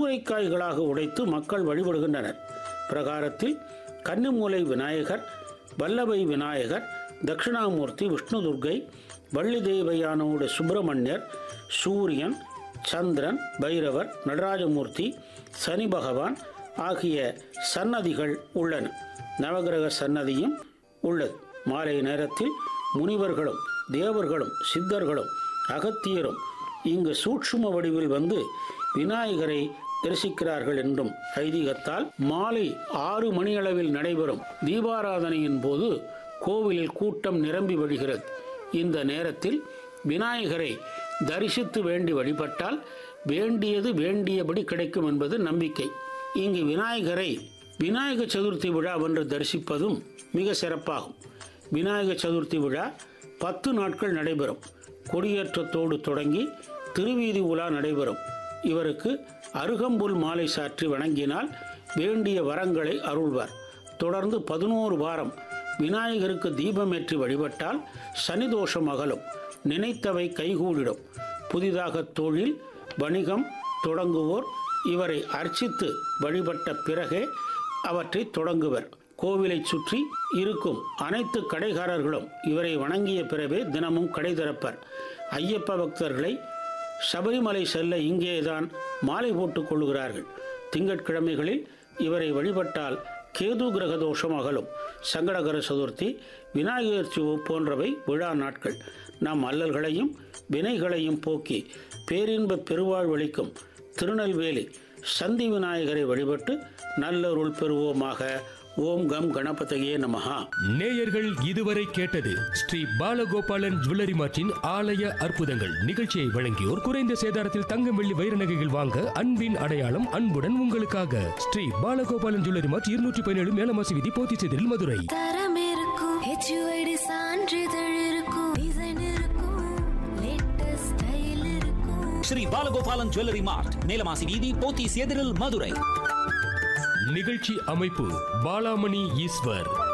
சூறைக்காய்களாக உடைத்து மக்கள் வழிபடுகின்றனர் பிரகாரத்தில் கன்னிமூலை விநாயகர் வல்லபை விநாயகர் தட்சிணாமூர்த்தி விஷ்ணு துர்க்கை வள்ளி தேவையானோடு சுப்பிரமணியர் சூரியன் சந்திரன் பைரவர் நடராஜமூர்த்தி சனி பகவான் ஆகிய சன்னதிகள் உள்ளன நவகிரக சன்னதியும் உள்ளது மாலை நேரத்தில் முனிவர்களும் தேவர்களும் சித்தர்களும் அகத்தியரும் இங்கு சூட்சும வடிவில் வந்து விநாயகரை தரிசிக்கிறார்கள் என்றும் ஐதீகத்தால் மாலை ஆறு மணியளவில் நடைபெறும் தீபாராதனையின் போது கோவிலில் கூட்டம் நிரம்பி வழிகிறது இந்த நேரத்தில் விநாயகரை தரிசித்து வேண்டி வழிபட்டால் வேண்டியது வேண்டியபடி கிடைக்கும் என்பது நம்பிக்கை இங்கு விநாயகரை விநாயக சதுர்த்தி விழா வென்று தரிசிப்பதும் மிக சிறப்பாகும் விநாயக சதுர்த்தி விழா பத்து நாட்கள் நடைபெறும் கொடியேற்றத்தோடு தொடங்கி திருவீதி உலா நடைபெறும் இவருக்கு அருகம்புல் மாலை சாற்றி வணங்கினால் வேண்டிய வரங்களை அருள்வார் தொடர்ந்து பதினோரு வாரம் விநாயகருக்கு தீபமேற்றி வழிபட்டால் சனி தோஷம் அகலும் நினைத்தவை கைகூடிடும் புதிதாக தொழில் வணிகம் தொடங்குவோர் இவரை அர்ச்சித்து வழிபட்ட பிறகே அவற்றை தொடங்குவர் கோவிலை சுற்றி இருக்கும் அனைத்து கடைக்காரர்களும் இவரை வணங்கிய பிறவே தினமும் கடை திறப்பர் ஐயப்ப பக்தர்களை சபரிமலை செல்ல இங்கேதான் மாலை போட்டுக் கொள்கிறார்கள் திங்கட்கிழமைகளில் இவரை வழிபட்டால் கேது கிரக தோஷம் அகலும் சங்கடகர சதுர்த்தி விநாயகர் சிவு போன்றவை விழா நாட்கள் நம் அல்லல்களையும் வினைகளையும் போக்கி பேரின்ப பெருவாழ்வளிக்கும் திருநெல்வேலி சந்தி விநாயகரை வழிபட்டு நல்லருள் பெறுவோமாக ஓம் கம் கணபதியே நமஹா நேயர்கள் இதுவரை கேட்டது ஸ்ரீ பாலகோபாலன் ஜுவல்லரி மார்ட்டின் ஆலய அற்புதங்கள் நிகழ்ச்சியை வழங்கியோர் குறைந்த சேதாரத்தில் தங்கம் வெள்ளி வைர நகைகள் வாங்க அன்பின் அடையாளம் அன்புடன் உங்களுக்காக ஸ்ரீ பாலகோபாலன் ஜுவல்லரி மார்ட் இருநூற்றி பதினேழு மேலமாசி விதி போத்திச்செதில் மதுரை தரம் இருக்கும் ஹெச்யூஐடி சான்றிதழ் இருக்கும் டிசைன் இருக்கும் லேட்டஸ்ட் ஸ்டைல் இருக்கும் ஸ்ரீ பாலகோபாலன் ஜுவல்லரி மார்ட் நீலமாசி வீதி போத்தீஸ் எதிரில் மதுரை நிகழ்ச்சி அமைப்பு பாலாமணி ஈஸ்வர்